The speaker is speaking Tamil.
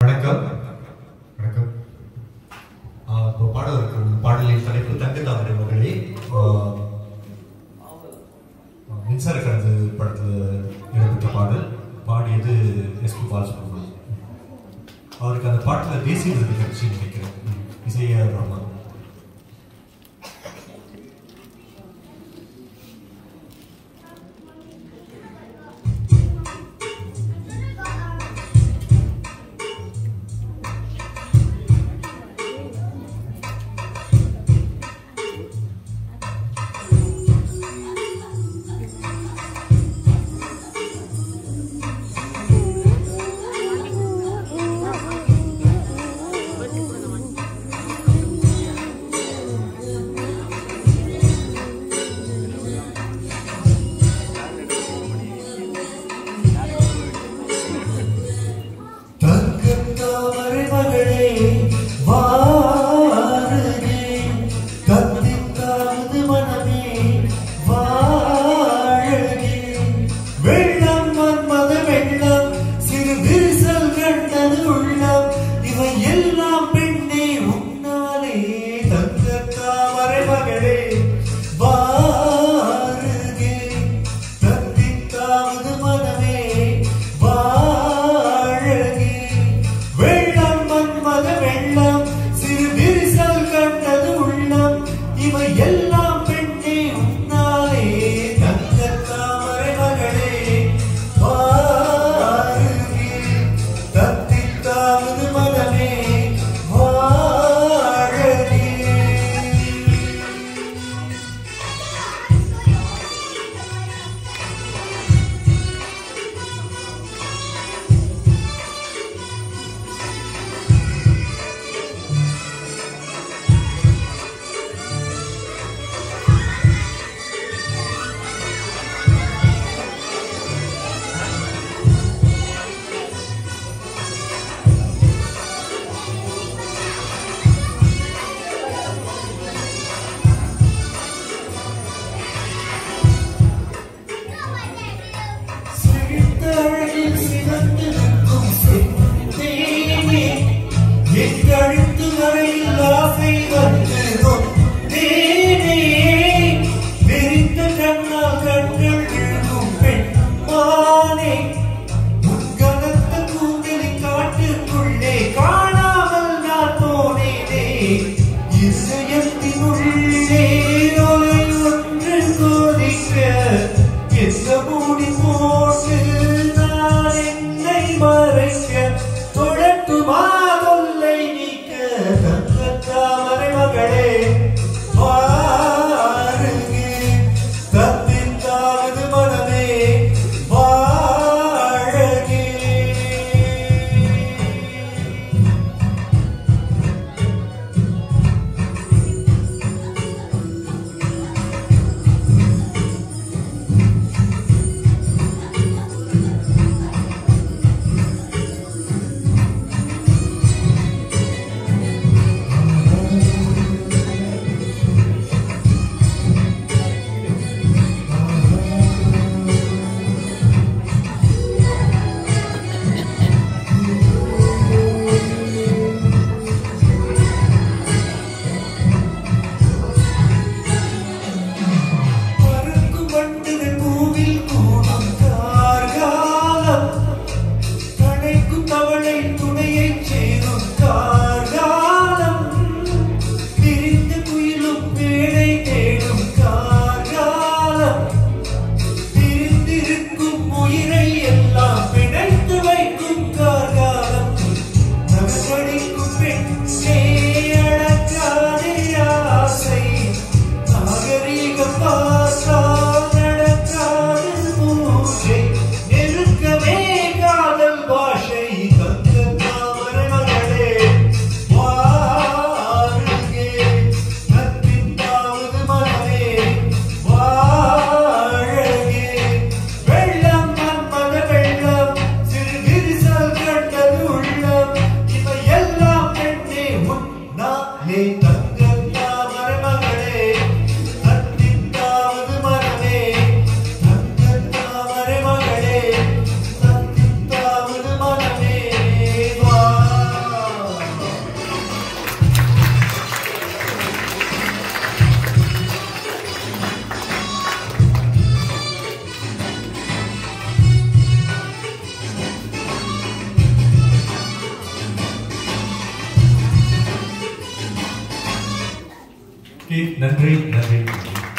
வணக்கம் வணக்கம் ஆஹ் இப்போ பாட இருக்கும் பாடலின் தலைப்பு தங்க தாமரை மகளே ஆஹ் மின்சார கணக்கு படத்தில் இடம்பெற்ற பாடல் பாடியது எஸ் பி பாலசுப்ரமணியம் அவருக்கு அந்த பாட்டில் தேசிய விருது கிடைச்சி நினைக்கிறேன் இசையா ரஹ்மான் தங்கத்தாமரை மகளே வாருதே கத்திக்காது மனமே வாழகே வெள்ளம் மன்மத வெள்ளம் சிறு விரிசல் கண்டது உள்ளம் இவை எல்லாம் பெண்ணே உன்னாலே தங்கத்தாமரை மகளே வாருகே தத்தித்தாவது மனமே வாழகே வெள்ளம் மன்மத வெள்ளம் சிறு விரிசல் கண்டது உள்ளம் இவை எல்லாம் பெண்ணே உன்னாலே தங்கத்தாமரை மகளே வாருகே தத்தித்தாவது மனமே வாழகே சிறுத்தழகில் சிறந்து நிற்கும் செந்தேனே, என் கழுத்து வரையில் ஆசை வந்து கொண்டேனே. விரித்த கண்ணால் கண்கள் விழுகும் பெண்மானே, உன் கனத்த கூந்தலின் காட்டுக்குள்ளே காணாமல் நான் போனேனே. இதயத்தினுள்ளே ஒலை ஒன்று கொதிக்க எந்த மூடி போட்டு நான் என்னை மறைக்க தொடட்டுமா தொல்லை நீக்க தங்கத்தாமரை மகளே வாருங்கே தத்தித்தாவது மனமே வாழகே ஓகே நன்றி நன்றி நன்றி